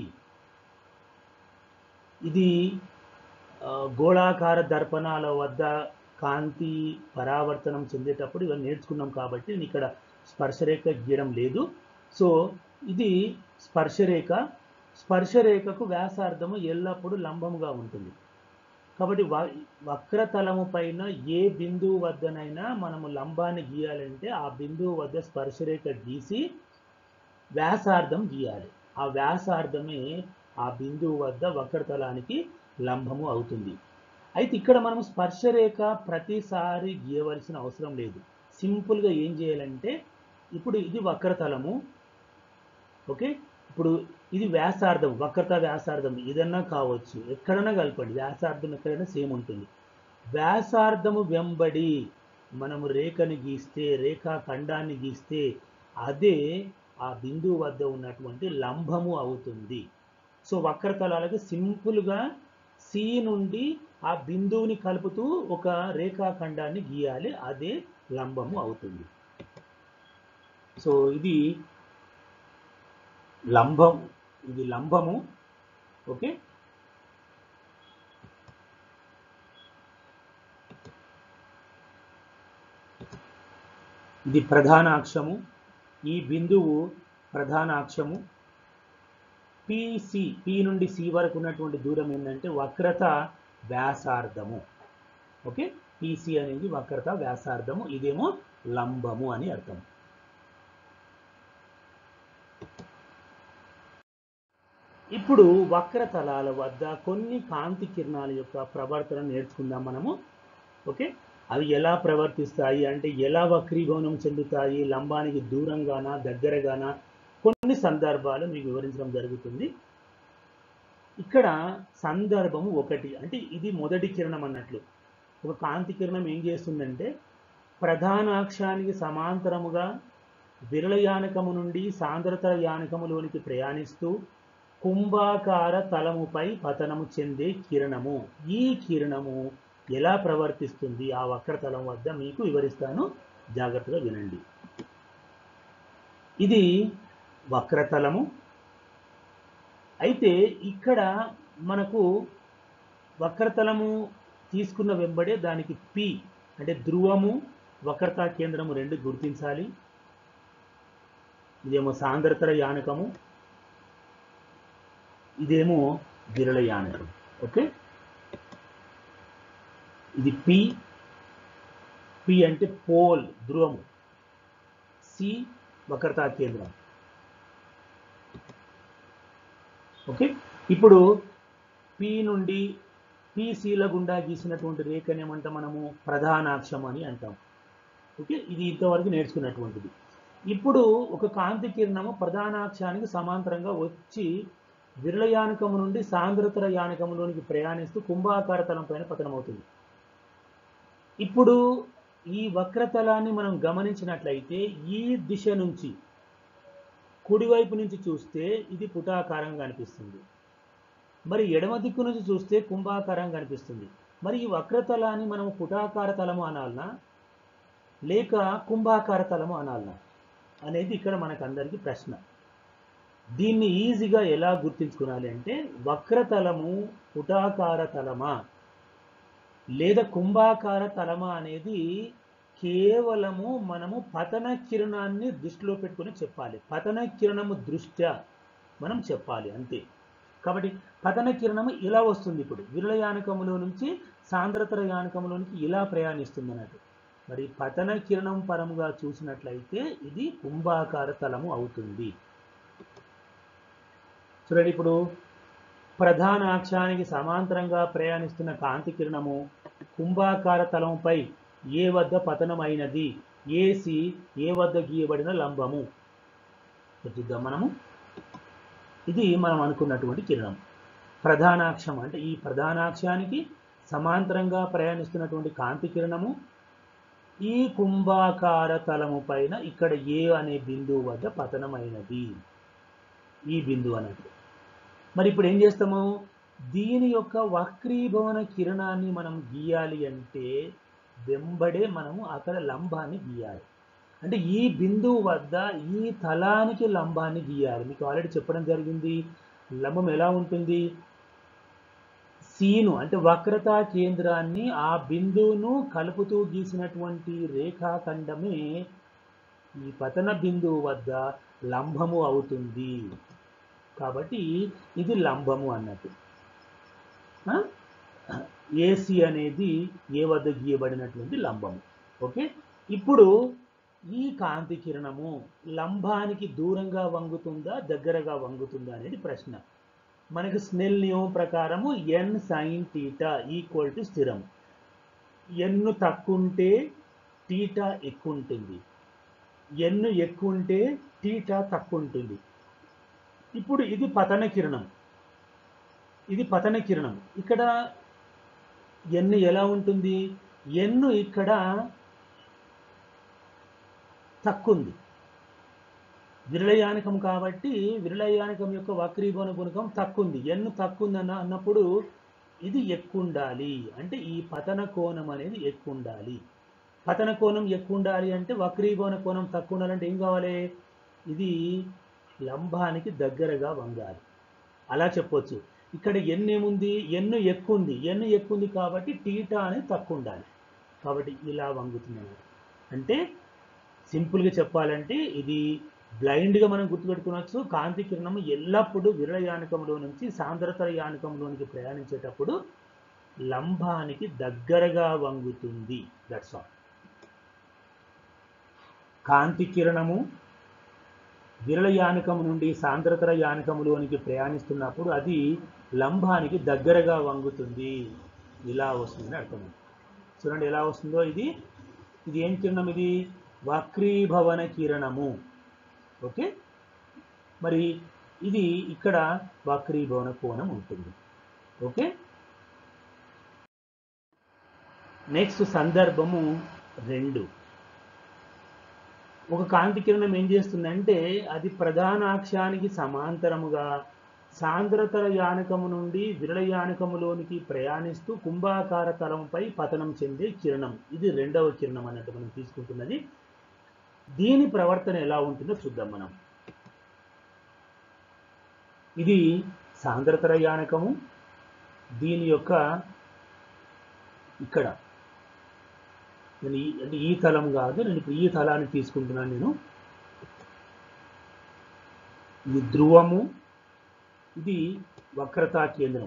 ఇది ఆ, గోళాకార దర్పణాల వద్ద కాంతి పరావర్తనం చెందేటప్పుడు ఇవన్నీ నేర్చుకున్నాం కాబట్టి నేను ఇక్కడ స్పర్శరేఖ గీయడం లేదు సో ఇది స్పర్శరేఖ స్పర్శరేఖకు వ్యాసార్థము ఎల్లప్పుడూ లంబముగా ఉంటుంది కాబట్టి వ వక్రతలము పైన ఏ బిందువు వద్దనైనా మనము లంబాన్ని గీయాలంటే ఆ బిందువు వద్ద స్పర్శరేఖ గీసి వ్యాసార్థం గీయాలి ఆ వ్యాసార్థమే ఆ బిందువు వద్ద వక్రతలానికి లంబము అవుతుంది అయితే ఇక్కడ మనం స్పర్శరేఖ ప్రతిసారి గీయవలసిన అవసరం లేదు సింపుల్గా ఏం చేయాలంటే ఇప్పుడు ఇది వక్రతలము ఓకే ఇప్పుడు ఇది వ్యాసార్థం వక్రత వ్యాసార్థం ఏదన్నా కావచ్చు ఎక్కడైనా కలపండి వ్యాసార్థం ఎక్కడైనా సేమ్ ఉంటుంది వ్యాసార్థము వెంబడి మనము రేఖని గీస్తే రేఖా ఖండాన్ని గీస్తే అదే ఆ బిందువు వద్ద ఉన్నటువంటి లంబము అవుతుంది సో వక్రతలాలకు సింపుల్గా సి నుండి ఆ బిందువుని కలుపుతూ ఒక రేఖాఖండాన్ని గీయాలి అదే లంబము అవుతుంది సో ఇది లంబం ఇది లంబము ఓకే ఇది ప్రధాన అక్షము ఈ బిందువు ప్రధాన అక్షము పిసి పి నుండి సి వరకు ఉన్నటువంటి దూరం ఏంటంటే వక్రత వ్యాసార్థము ఓకే పిసి అనేది వక్రత వ్యాసార్థము ఇదేమో లంబము అని అర్థం ఇప్పుడు వక్రతలాల వద్ద కొన్ని కాంతి కిరణాల యొక్క ప్రవర్తన నేర్చుకుందాం మనము ఓకే అవి ఎలా ప్రవర్తిస్తాయి అంటే ఎలా వక్రీభవనం చెందుతాయి లంబానికి దూరంగానా దగ్గరగానా కొన్ని సందర్భాలు మీకు వివరించడం జరుగుతుంది ఇక్కడ సందర్భము ఒకటి అంటే ఇది మొదటి కిరణం అన్నట్లు ఒక కాంతి కిరణం ఏం చేస్తుందంటే ప్రధాన అక్షానికి సమాంతరముగా విరళ యానకము నుండి సాంద్రత యానకములోనికి ప్రయాణిస్తూ కుంభాకార తలముపై పతనము చెందే కిరణము ఈ కిరణము ఎలా ప్రవర్తిస్తుంది ఆ వక్రతలం వద్ద మీకు వివరిస్తాను జాగ్రత్తగా వినండి ఇది వక్రతలము అయితే ఇక్కడ మనకు వక్రతలము తీసుకున్న వెంబడే దానికి పి అంటే ధ్రువము వక్రతా కేంద్రము రెండు గుర్తించాలి ఇదేమో సాంద్రతర యానకము ఇదేమో విరళ యానకం ఓకే ఇది పి పి అంటే పోల్ ధ్రువము సి వక్రతా కేంద్రం ఓకే ఇప్పుడు పి నుండి పిసిల గుండా గీసినటువంటి రేఖని ఏమంటాం మనము ప్రధానాక్షం అని అంటాం ఓకే ఇది ఇంతవరకు నేర్చుకున్నటువంటిది ఇప్పుడు ఒక కాంతి కిరణము ప్రధానాక్షానికి సమాంతరంగా వచ్చి విరళ యానకము నుండి సాంద్రతర యానకములోనికి ప్రయాణిస్తూ కుంభాకార తలం పైన పతనమవుతుంది ఇప్పుడు ఈ వక్రతలాన్ని మనం గమనించినట్లయితే ఈ దిశ నుంచి కుడివైపు నుంచి చూస్తే ఇది పుటాకారంగా కనిపిస్తుంది మరి ఎడమ దిక్కు నుంచి చూస్తే కుంభాకారం కనిపిస్తుంది మరి ఈ వక్రతలాన్ని మనం పుటాకార తలము అనాలనా లేక కుంభాకార తలము అనాలనా అనేది ఇక్కడ మనకు అందరికీ ప్రశ్న దీన్ని ఈజీగా ఎలా గుర్తించుకోవాలి అంటే వక్రతలము పుటాకార తలమా లేదా కుంభాకార తలమా అనేది కేవలము మనము పతన కిరణాన్ని దృష్టిలో పెట్టుకుని చెప్పాలి పతన కిరణము దృష్ట్యా మనం చెప్పాలి అంతే కాబట్టి పతన కిరణము ఇలా వస్తుంది ఇప్పుడు విరళ యానకములో నుంచి సాంద్రతర యానకములోనికి ఇలా ప్రయాణిస్తుంది అన్నట్టు మరి పతన కిరణం పరముగా చూసినట్లయితే ఇది కుంభాకార తలము అవుతుంది చూడండి ఇప్పుడు ప్రధాన అక్షానికి సమాంతరంగా ప్రయాణిస్తున్న కాంతి కిరణము కుంభాకార తలంపై ఏ వద్ద పతనమైనది ఏసి ఏ వద్ద గీయబడిన లంబము చూద్దాం మనము ఇది మనం అనుకున్నటువంటి కిరణం ప్రధానాక్షం అంటే ఈ ప్రధానాక్షానికి సమాంతరంగా ప్రయాణిస్తున్నటువంటి కాంతి కిరణము ఈ కుంభాకార తలము పైన ఇక్కడ ఏ అనే బిందువు వద్ద పతనమైనది ఈ బిందువు అన్నట్టు మరి ఇప్పుడు ఏం చేస్తాము దీని యొక్క వక్రీభవన కిరణాన్ని మనం గీయాలి అంటే వెంబడే మనము అక్కడ లంబాన్ని గీయాలి అంటే ఈ బిందువు వద్ద ఈ తలానికి లంబాన్ని గీయాలి మీకు ఆల్రెడీ చెప్పడం జరిగింది లంబం ఎలా ఉంటుంది సీను అంటే వక్రతా కేంద్రాన్ని ఆ బిందువును కలుపుతూ గీసినటువంటి రేఖాఖండమే ఈ పతన బిందువు వద్ద లంబము అవుతుంది కాబట్టి ఇది లంబము అన్నట్టు ఏసి అనేది ఏ వద్ద గీయబడినటువంటి లంబము ఓకే ఇప్పుడు ఈ కాంతి కిరణము లంబానికి దూరంగా వంగుతుందా దగ్గరగా వంగుతుందా అనేది ప్రశ్న మనకి స్నెల్ నియమం ప్రకారము N sine theta equal to స్థిరం ఎన్ను తక్కువ ఉంటే టీటా ఎక్కువ ఉంటుంది ఎన్ను ఎక్కువ ఉంటే టీటా తక్కువ ఉంటుంది ఇప్పుడు ఇది పతన కిరణం ఇది పతన కిరణం ఇక్కడ ఎన్ను ఎలా ఉంటుంది ఎన్ను ఇక్కడ తక్కువ ఉంది విరళయానికం కాబట్టి విరళయానికం యొక్క వక్రీభవన గుణకం తక్కువ ఉంది ఎన్ను తక్కువ ఉంది అన్న అన్నప్పుడు ఇది ఎక్కువ ఉండాలి అంటే ఈ పతన కోణం అనేది ఎక్కువ ఉండాలి పతన కోణం ఎక్కువ ఉండాలి అంటే వక్రీభవన కోణం తక్కువ ఉండాలంటే ఏం కావాలి ఇది లంబానికి దగ్గరగా వంగాలి అలా చెప్పొచ్చు ఇక్కడ ఎన్ని ఏముంది ఎన్ను ఎక్కువ ఉంది ఎన్ను ఎక్కువ ఉంది కాబట్టి టీటా అనేది తక్కువ ఉండాలి కాబట్టి ఇలా వంగుతుంది అంటే సింపుల్గా చెప్పాలంటే ఇది బ్లైండ్గా మనం గుర్తుపెట్టుకోవచ్చు కాంతి కిరణం ఎల్లప్పుడూ విరళ యానకంలో నుంచి సాంద్రతర యానకంలోనికి ప్రయాణించేటప్పుడు లంబానికి దగ్గరగా వంగుతుంది దట్స్ ఆల్ కాంతి కిరణము విరళ యానకం నుండి సాంద్రతర యానకములోనికి ప్రయాణిస్తున్నప్పుడు అది లంబానికి దగ్గరగా వంగుతుంది ఇలా వస్తుందని అర్థం చూడండి ఎలా వస్తుందో ఇది ఇది ఏం కిరణం ఇది వక్రీభవన కిరణము ఓకే మరి ఇది ఇక్కడ వక్రీభవన కోణం ఉంటుంది ఓకే నెక్స్ట్ సందర్భము రెండు ఒక కాంతి కిరణం ఏం చేస్తుందంటే అది ప్రధాన అక్షానికి సమాంతరముగా సాంద్రతర యానకము నుండి విరళ యానకములోనికి ప్రయాణిస్తూ కుంభాకార తలంపై పతనం చెందే కిరణం ఇది రెండవ కిరణం అన్నట్టు మనం తీసుకుంటున్నది దీని ప్రవర్తన ఎలా ఉంటుందో చూద్దాం మనం ఇది సాంద్రతర యానకము దీని యొక్క ఇక్కడ నేను ఈ అంటే ఈ తలం కాదు నేను ఇప్పుడు ఈ తలాన్ని తీసుకుంటున్నాను నేను ఇది ధ్రువము ఇది వక్రతా కేంద్రం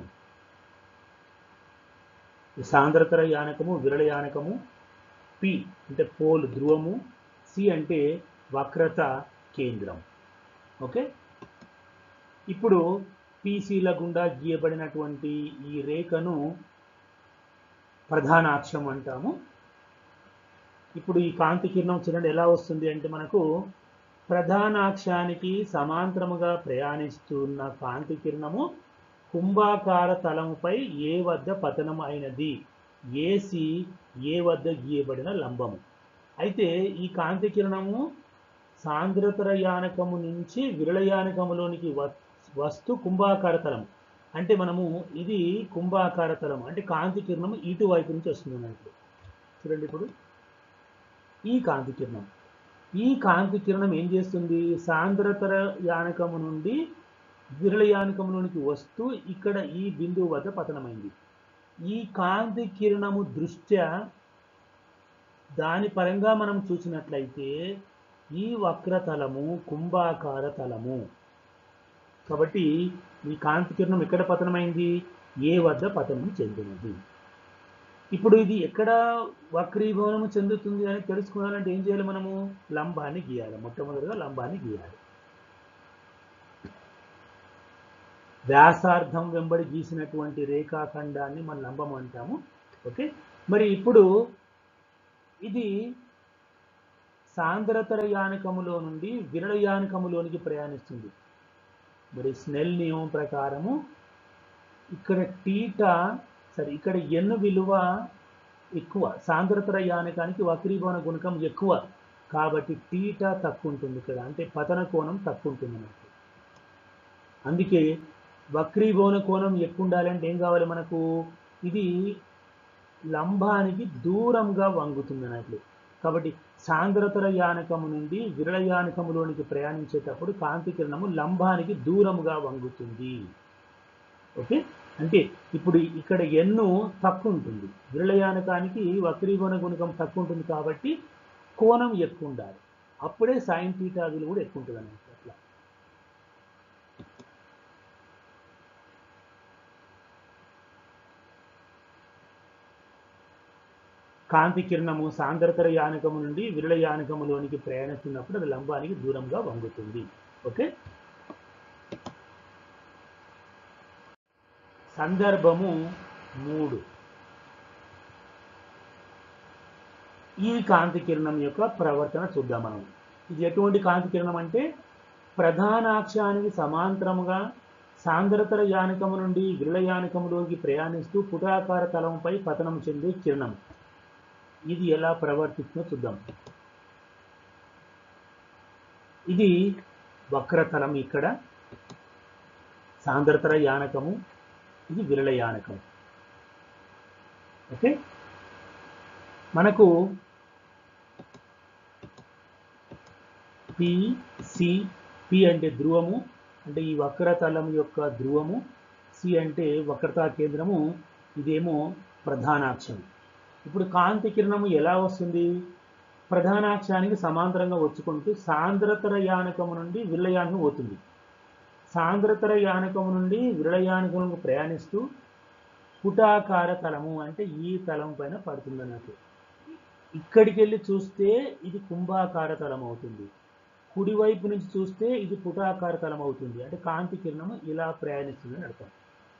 సాంద్రతర యానకము విరళ యానకము పి అంటే పోల్ ధ్రువము సి అంటే వక్రత కేంద్రం ఓకే ఇప్పుడు పీసీల గుండా గీయబడినటువంటి ఈ రేఖను ప్రధాన అక్షం అంటాము ఇప్పుడు ఈ కాంతి కిరణం చూడండి ఎలా వస్తుంది అంటే మనకు ప్రధాన అక్షానికి సమాంతరముగా ప్రయాణిస్తున్న కాంతి కిరణము కుంభాకార తలముపై ఏ వద్ద పతనం అయినది ఏసి ఏ వద్ద గీయబడిన లంబము అయితే ఈ కాంతి కిరణము సాంద్రతర యానకము నుంచి విరళ యానకములోనికి వస్తు కుంభాకార తలం అంటే మనము ఇది కుంభాకార తలం అంటే కాంతి కిరణం ఇటువైపు నుంచి వస్తుంది అన్నట్లు చూడండి ఇప్పుడు ఈ కాంతి కిరణం ఈ కాంతి కిరణం ఏం చేస్తుంది సాంద్రతర యానకము నుండి విరళ యానకములోనికి వస్తూ ఇక్కడ ఈ బిందువు వద్ద పతనమైంది ఈ కాంతి కిరణము దృష్ట్యా దాని పరంగా మనం చూసినట్లయితే ఈ వక్రతలము కుంభాకార తలము కాబట్టి ఈ కాంతి కిరణం ఎక్కడ పతనమైంది ఏ వద్ద పతనం చెందినది ఇప్పుడు ఇది ఎక్కడ వక్రీభవనము చెందుతుంది అని తెలుసుకోవాలంటే ఏం చేయాలి మనము లంబాన్ని గీయాలి మొట్టమొదటిగా లంబాన్ని గీయాలి వ్యాసార్థం వెంబడి గీసినటువంటి రేఖాఖండాన్ని మనం లంబం అంటాము ఓకే మరి ఇప్పుడు ఇది సాంద్రతర యానకములో నుండి విరళ యానకములోనికి ప్రయాణిస్తుంది మరి స్నెల్ నియమం ప్రకారము ఇక్కడ టీటా సరే ఇక్కడ ఎన్ విలువ ఎక్కువ సాంద్రతర యానకానికి వక్రీభవన గుణకం ఎక్కువ కాబట్టి టీటా తక్కువ ఉంటుంది ఇక్కడ అంటే పతన కోణం తక్కువ ఉంటుంది మనకు అందుకే వక్రీభవన కోణం ఎక్కువ ఉండాలంటే ఏం కావాలి మనకు ఇది లంబానికి దూరంగా వంగుతుంది అన్నట్లు కాబట్టి సాంద్రతర యానకము నుండి విరళ యానకములోనికి ప్రయాణించేటప్పుడు కాంతి కిరణము లంబానికి దూరముగా వంగుతుంది ఓకే అంటే ఇప్పుడు ఇక్కడ ఎన్ను తక్కువ ఉంటుంది విరళ యానకానికి వక్రీభవన గుణకం తక్కువ ఉంటుంది కాబట్టి కోణం ఎక్కువ ఉండాలి అప్పుడే సైన్ థీటా విలువ కూడా ఎక్కువ ఉంటుంది అన్నమాట అట్లా కాంతి కిరణము సాంద్రతర యానకము నుండి విరళ యానకములోనికి ప్రయాణిస్తున్నప్పుడు అది లంబానికి దూరంగా వంగుతుంది ఓకే సందర్భము మూడు ఈ కాంతి కిరణం యొక్క ప్రవర్తన చూద్దాం మనం ఇది ఎటువంటి కాంతి కిరణం అంటే ప్రధానాక్షానికి సమాంతరముగా సాంద్రతర యానకము నుండి విరళ యానకములోకి ప్రయాణిస్తూ పుటాకార తలంపై పతనం చెందే కిరణం ఇది ఎలా ప్రవర్తిస్తుందో చూద్దాం ఇది వక్రతలం ఇక్కడ సాంద్రతర యానకము ఇది విరళ యానకం ఓకే మనకు పి సి పి అంటే ధ్రువము అంటే ఈ వక్రతలం యొక్క ధ్రువము సి అంటే వక్రతా కేంద్రము ఇదేమో ప్రధానాక్షం ఇప్పుడు కాంతి కిరణము ఎలా వస్తుంది ప్రధానాక్షానికి సమాంతరంగా వచ్చుకుంటూ సాంద్రతర యానకము నుండి విరళయానకం పోతుంది సాంద్రతర యానకము నుండి విరళయానకములకు ప్రయాణిస్తూ పుటాకార తలము అంటే ఈ తలం పైన పడుతుంది అన్నట్టు ఇక్కడికి వెళ్ళి చూస్తే ఇది కుంభాకార తలం అవుతుంది కుడివైపు నుంచి చూస్తే ఇది పుటాకార తలం అవుతుంది అంటే కాంతి కిరణము ఇలా ప్రయాణిస్తుందని అర్థం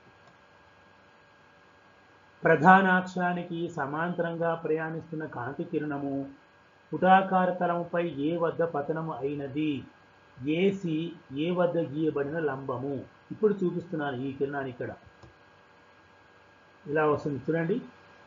ప్రధానాక్షానికి సమాంతరంగా ప్రయాణిస్తున్న కాంతి కిరణము పుటాకార తలముపై ఏ వద్ద పతనము అయినది ఏసి ఏ వద్ద గీయబడిన లంబము ఇప్పుడు చూపిస్తున్నాను ఈ కిరణాన్ని ఇక్కడ ఇలా వస్తుంది చూడండి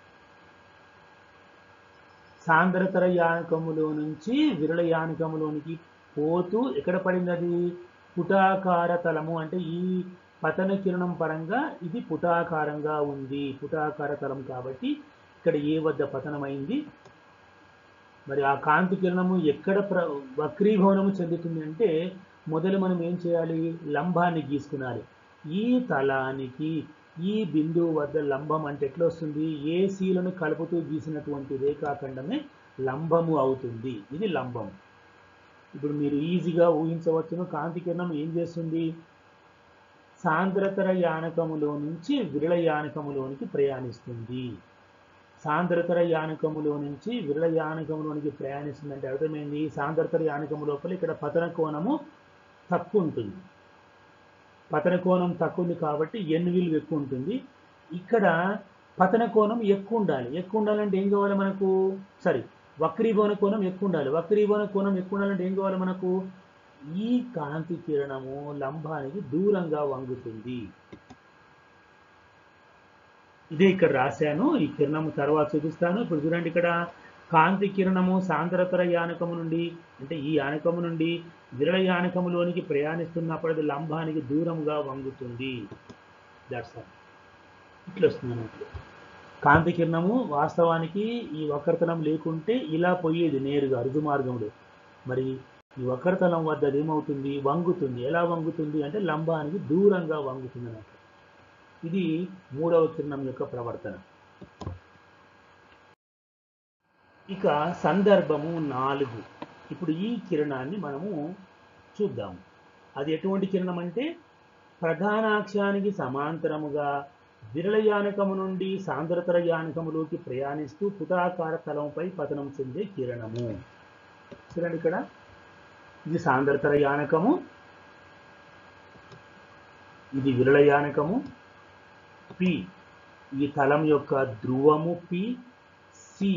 సాంద్రతర యానకములో నుంచి విరళ యానకములోనికి పోతూ ఎక్కడ పడింది అది పుటాకార తలము అంటే ఈ పతన కిరణం పరంగా ఇది పుటాకారంగా ఉంది పుటాకార తలం కాబట్టి ఇక్కడ ఏ వద్ద పతనమైంది మరి ఆ కాంతి కిరణము ఎక్కడ ప్ర వక్రీభవనము చెందుతుంది అంటే మొదలు మనం ఏం చేయాలి లంబాన్ని గీసుకునాలి ఈ తలానికి ఈ బిందువు వద్ద లంబం అంటే ఎట్లా వస్తుంది ఏ సీలను కలుపుతూ గీసినటువంటి రేఖాఖండమే లంబము అవుతుంది ఇది లంబం ఇప్పుడు మీరు ఈజీగా ఊహించవచ్చును కాంతి కిరణం ఏం చేస్తుంది సాంద్రతర యానకములో నుంచి విరళ యానకములోనికి ప్రయాణిస్తుంది సాంద్రతర యానకములో నుంచి విరళ యానకములోనికి ప్రయాణిస్తుందంటే అర్థమైంది సాంద్రతర యానకము లోపల ఇక్కడ పతన కోణము తక్కువ ఉంటుంది పతన కోణం తక్కువ ఉంది కాబట్టి ఎన్ విలువ ఎక్కువ ఉంటుంది ఇక్కడ పతన కోణం ఎక్కువ ఉండాలి ఎక్కువ ఉండాలంటే ఏం కావాలి మనకు సారీ వక్రీభవన కోణం ఎక్కువ ఉండాలి వక్రీభవన కోణం ఎక్కువ ఉండాలంటే ఏం కావాలి మనకు ఈ కాంతి కిరణము లంబానికి దూరంగా వంగుతుంది ఇదే ఇక్కడ రాశాను ఈ కిరణము తర్వాత చూపిస్తాను ఇప్పుడు చూడండి ఇక్కడ కాంతి కిరణము సాంద్రతర యానకము నుండి అంటే ఈ యానకము నుండి విరళ యానకములోనికి ప్రయాణిస్తున్నప్పుడు అది లంబానికి దూరంగా వంగుతుంది దట్స్ ఆల్ ఇట్లా వస్తుంది అన్నట్లు కాంతి కిరణము వాస్తవానికి ఈ వక్రతలం లేకుంటే ఇలా పోయేది నేరుగా రుజు మార్గంలో మరి ఈ వక్రతలం వద్ద అది ఏమవుతుంది వంగుతుంది ఎలా వంగుతుంది అంటే లంబానికి దూరంగా వంగుతుంది అన్నట్టు ఇది మూడవ కిరణం యొక్క ప్రవర్తన ఇక సందర్భము నాలుగు ఇప్పుడు ఈ కిరణాన్ని మనము చూద్దాము అది ఎటువంటి కిరణం అంటే ప్రధానాక్షానికి సమాంతరముగా విరళ యానకము నుండి సాంద్రతర యానకములోకి ప్రయాణిస్తూ పుటాకార తలంపై పతనం చెందే కిరణము చూడండి ఇక్కడ ఇది సాంద్రతర యానకము ఇది విరళ యానకము పి ఈ తలం యొక్క ధ్రువము పి సి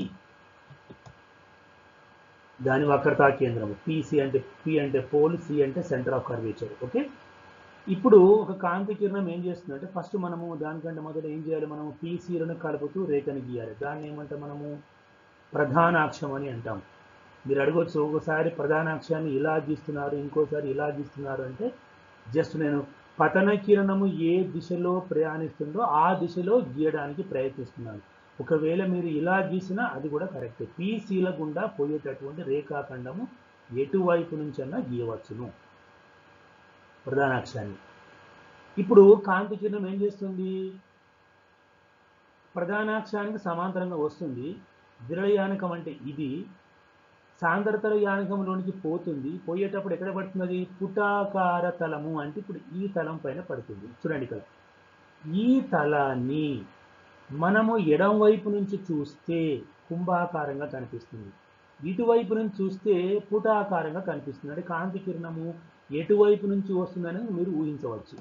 దాని వక్రతా కేంద్రము పిసి అంటే పి అంటే పోల్ సి అంటే సెంటర్ ఆఫ్ కర్వేచర్ ఓకే ఇప్పుడు ఒక కాంతి కిరణం ఏం చేస్తుందంటే ఫస్ట్ మనము దానికంటే మొదట ఏం చేయాలి మనము పీసీలను కలుపుతూ రేఖను గీయాలి దాన్ని ఏమంటే మనము ప్రధానాక్షం అని అంటాం మీరు అడగొచ్చు ఒకసారి ప్రధానాక్షాన్ని ఇలా గీస్తున్నారు ఇంకోసారి ఇలా గీస్తున్నారు అంటే జస్ట్ నేను పతన కిరణము ఏ దిశలో ప్రయాణిస్తుందో ఆ దిశలో గీయడానికి ప్రయత్నిస్తున్నాను ఒకవేళ మీరు ఇలా గీసినా అది కూడా కరెక్ట్ పీసీల గుండా పోయేటటువంటి రేఖాఖండము ఎటువైపు నుంచన్నా గీయవచ్చును ప్రధానాక్షాన్ని ఇప్పుడు కాంతి కిరణం ఏం చేస్తుంది ప్రధానాక్షానికి సమాంతరంగా వస్తుంది విరళయానకం అంటే ఇది సాంద్రతల యానకంలోనికి పోతుంది పోయేటప్పుడు ఎక్కడ పడుతుంది పుటాకార తలము అంటే ఇప్పుడు ఈ తలం పైన పడుతుంది చూడండి ఇక్కడ ఈ తలాన్ని మనము ఎడం వైపు నుంచి చూస్తే కుంభాకారంగా కనిపిస్తుంది ఇటువైపు నుంచి చూస్తే పుటాకారంగా కనిపిస్తుంది అంటే కాంతి కిరణము ఎటువైపు నుంచి వస్తుందని మీరు ఊహించవచ్చు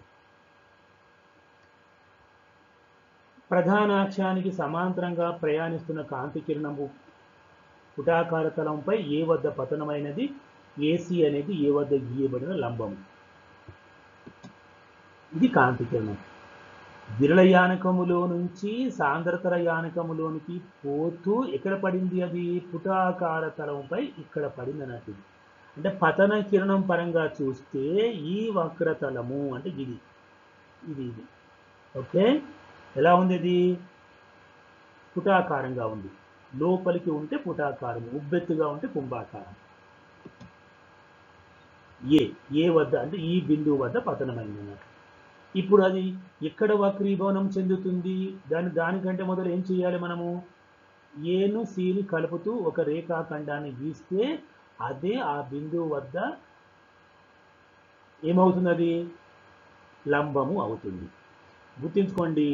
ప్రధానాక్షానికి సమాంతరంగా ప్రయాణిస్తున్న కాంతి కిరణము పుటాకార తలంపై ఏ వద్ద పతనమైనది ఏసీ అనేది ఏ వద్ద గీయబడిన లంబము ఇది కాంతి కిరణం విరళయానకములో నుంచి సాంద్రతర యానకములోనికి పోతూ ఎక్కడ పడింది అది పుటాకార తలంపై ఇక్కడ పడింది అన్నట్టు అంటే పతన కిరణం పరంగా చూస్తే ఈ వక్రతలము అంటే ఇది ఇది ఇది ఓకే ఎలా ఉంది ఇది పుటాకారంగా ఉంది లోపలికి ఉంటే పుటాకారం ఉబ్బెత్తుగా ఉంటే కుంభాకారం ఏ ఏ వద్ద అంటే ఈ బిందువు వద్ద పతనమైంది అన్నట్టు ఇప్పుడు అది ఎక్కడ వక్రీభవనం చెందుతుంది దాని దానికంటే మొదలు ఏం చేయాలి మనము ఏను సిని కలుపుతూ ఒక రేఖాఖండాన్ని గీస్తే అదే ఆ బిందువు వద్ద ఏమవుతుంది అది లంబము అవుతుంది గుర్తుంచుకోండి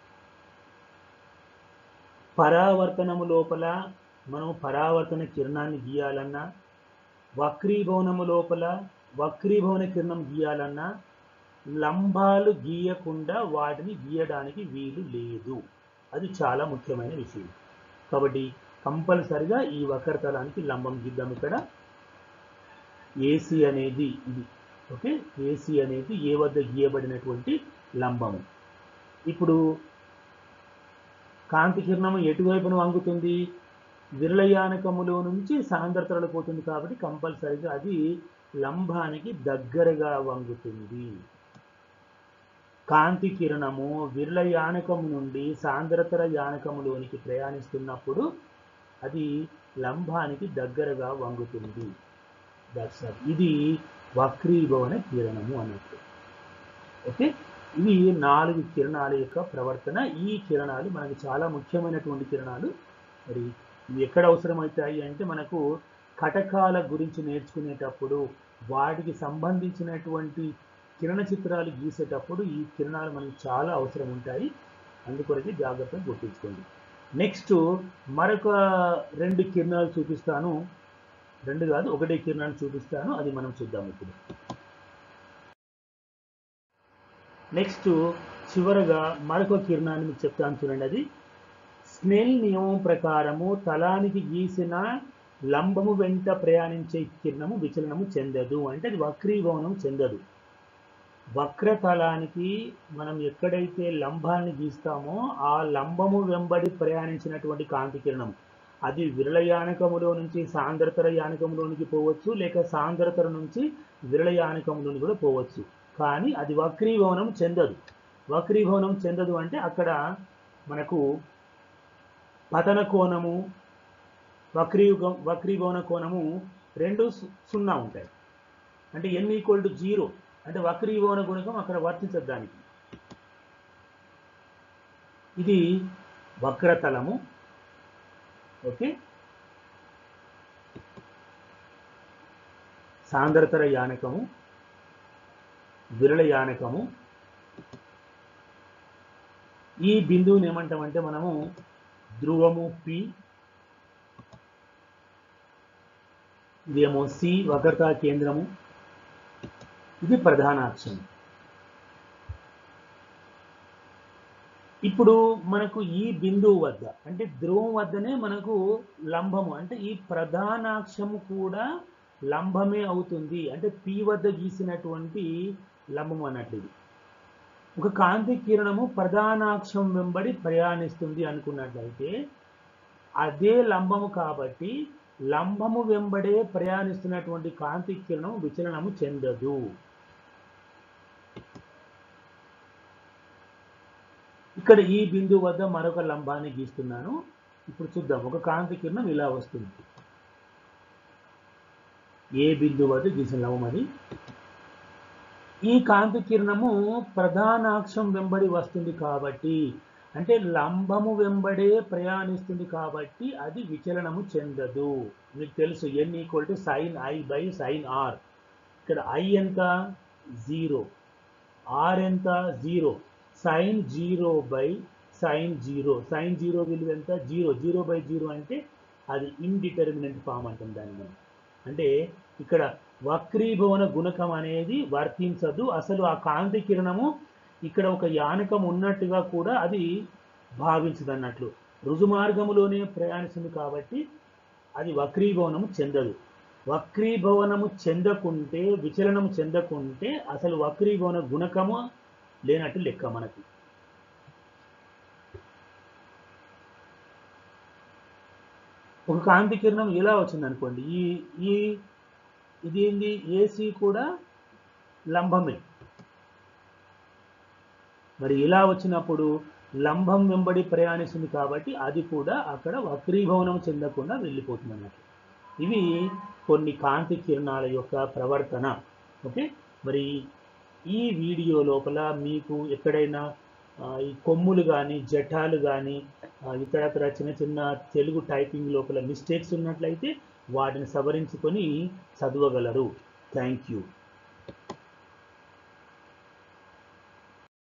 పరావర్తనము లోపల మనం పరావర్తన కిరణాన్ని గీయాలన్నా వక్రీభవనము లోపల వక్రీభవన కిరణం గీయాలన్నా లంబాలు గీయకుండా వాటిని గీయడానికి వీలు లేదు అది చాలా ముఖ్యమైన విషయం కాబట్టి కంపల్సరిగా ఈ వక్రతలానికి లంబం గీద్దాం ఇక్కడ ఏసీ అనేది ఇది ఓకే ఏసీ అనేది ఏ వద్ద గీయబడినటువంటి లంబము ఇప్పుడు కాంతి కిరణము ఎటువైపున వంగుతుంది విరళయానకములో నుంచి సాంద్రతలో పోతుంది కాబట్టి కంపల్సరిగా అది లంబానికి దగ్గరగా వంగుతుంది కాంతి కిరణము విరళ యానకము నుండి సాంద్రతర యానకములోనికి ప్రయాణిస్తున్నప్పుడు అది లంబానికి దగ్గరగా వంగుతుంది దట్స్ ఆల్. ఇది వక్రీభవన కిరణము అన్నట్టు ఓకే ఇవి నాలుగు కిరణాల యొక్క ప్రవర్తన ఈ కిరణాలు మనకు చాలా ముఖ్యమైనటువంటి కిరణాలు మరి ఇవి ఎక్కడ అవసరమవుతాయి అంటే మనకు కటకాల గురించి నేర్చుకునేటప్పుడు వాటికి సంబంధించినటువంటి కిరణ చిత్రాలు గీసేటప్పుడు ఈ కిరణాలు మనకు చాలా అవసరం ఉంటాయి అందుకొరకే జాగ్రత్తగా గుర్తుంచుకోండి నెక్స్ట్ మరొక రెండు కిరణాలు చూపిస్తాను రెండు కాదు ఒకటే కిరణాలు చూపిస్తాను అది మనం చూద్దాం ఇప్పుడు నెక్స్ట్ చివరగా మరొక కిరణాన్ని మీకు చెప్తాను చూడండి అది స్నెల్ నియమం ప్రకారము తలానికి గీసిన లంబము వెంట ప్రయాణించే కిరణము విచలనము చెందదు అంటే అది వక్రీభవనం చెందదు వక్రతలానికి మనం ఎక్కడైతే లంబాన్ని గీస్తామో ఆ లంబము వెంబడి ప్రయాణించినటువంటి కాంతి కిరణం అది విరళ యానకములో నుంచి సాంద్రతర యానకములోనికి పోవచ్చు లేక సాంద్రతర నుంచి విరళ యానకములోని కూడా పోవచ్చు కానీ అది వక్రీభవనం చెందదు వక్రీభవనం చెందదు అంటే అక్కడ మనకు పతన కోణము వక్రీయుగం వక్రీభవన కోణము రెండు సు- సున్నా ఉంటాయి అంటే ఎన్ ఈక్వల్ టు జీరో అంటే వక్రీభవన గుణకం అక్కడ వర్తించదు దానికి ఇది వక్రతలము ఓకే సాంద్రతర యానకము విరళ యానకము ఈ బిందువుని ఏమంటామంటే మనము ధ్రువము పి ఇదేమో సి వక్రతా కేంద్రము ఇది ప్రధాన అక్షం ఇప్పుడు మనకు ఈ బిందువు వద్ద అంటే ధ్రువం వద్దనే మనకు లంబము అంటే ఈ ప్రధానాక్షము కూడా లంబమే అవుతుంది అంటే పి వద్ద గీసినటువంటి లంబం అన్నట్లు ఇది ఒక కాంతి కిరణము ప్రధానాక్షం వెంబడి ప్రయాణిస్తుంది అనుకున్నట్లయితే అదే లంబము కాబట్టి లంబము వెంబడే ప్రయాణిస్తున్నటువంటి కాంతి కిరణం విచలనము చెందదు ఇక్కడ ఈ బిందువు వద్ద మరొక లంబాన్ని గీస్తున్నాను ఇప్పుడు చూద్దాం ఒక కాంతి కిరణం ఇలా వస్తుంది ఏ బిందువు వద్ద గీసిన లంబం అది ఈ కాంతి కిరణము ప్రధానాక్షం వెంబడి వస్తుంది కాబట్టి అంటే లంబము వెంబడే ప్రయాణిస్తుంది కాబట్టి అది విచలనము చెందదు మీకు తెలుసు N equal to sine I by sine R ఇక్కడ ఐ ఎంత జీరో ఆర్ ఎంత zero sine zero by sine zero sine zero విలువ ఎంత జీరో జీరో బై జీరో అంటే అది ఇండిటర్మినెంట్ ఫామ్ అంటాం దాన్ని మనం అంటే ఇక్కడ వక్రీభవన గుణకం అనేది వర్తించదు అసలు ఆ కాంతి కిరణము ఇక్కడ ఒక యానకం ఉన్నట్టుగా కూడా అది భావించదు అన్నట్లు రుజుమార్గములోనే ప్రయాణిస్తుంది కాబట్టి అది వక్రీభవనము చెందదు వక్రీభవనము చెందకుంటే విచలనము చెందకుంటే అసలు వక్రీభవన గుణకము లేనట్టు లెక్క మనకి ఒక కాంతి కిరణం ఇలా వచ్చింది అనుకోండి ఈ ఈ ఇది ఏంది ఏసీ కూడా లంబమే మరి ఇలా వచ్చినప్పుడు లంబం వెంబడి ప్రయాణిస్తుంది కాబట్టి అది కూడా అక్కడ వక్రీభవనం చెందకుండా వెళ్ళిపోతుంది అన్నట్టు ఇవి కొన్ని కాంతి కిరణాల యొక్క ప్రవర్తన ఓకే మరి ఈ వీడియో లోపల మీకు ఎక్కడైనా ఆ, ఈ కొమ్ములు కానీ జఠాలు కానీ ఇతరత్ర చిన్న చిన్న తెలుగు టైపింగ్ లోపల మిస్టేక్స్ ఉన్నట్లయితే వాటిని సవరించుకొని చదవగలరు థ్యాంక్ యూ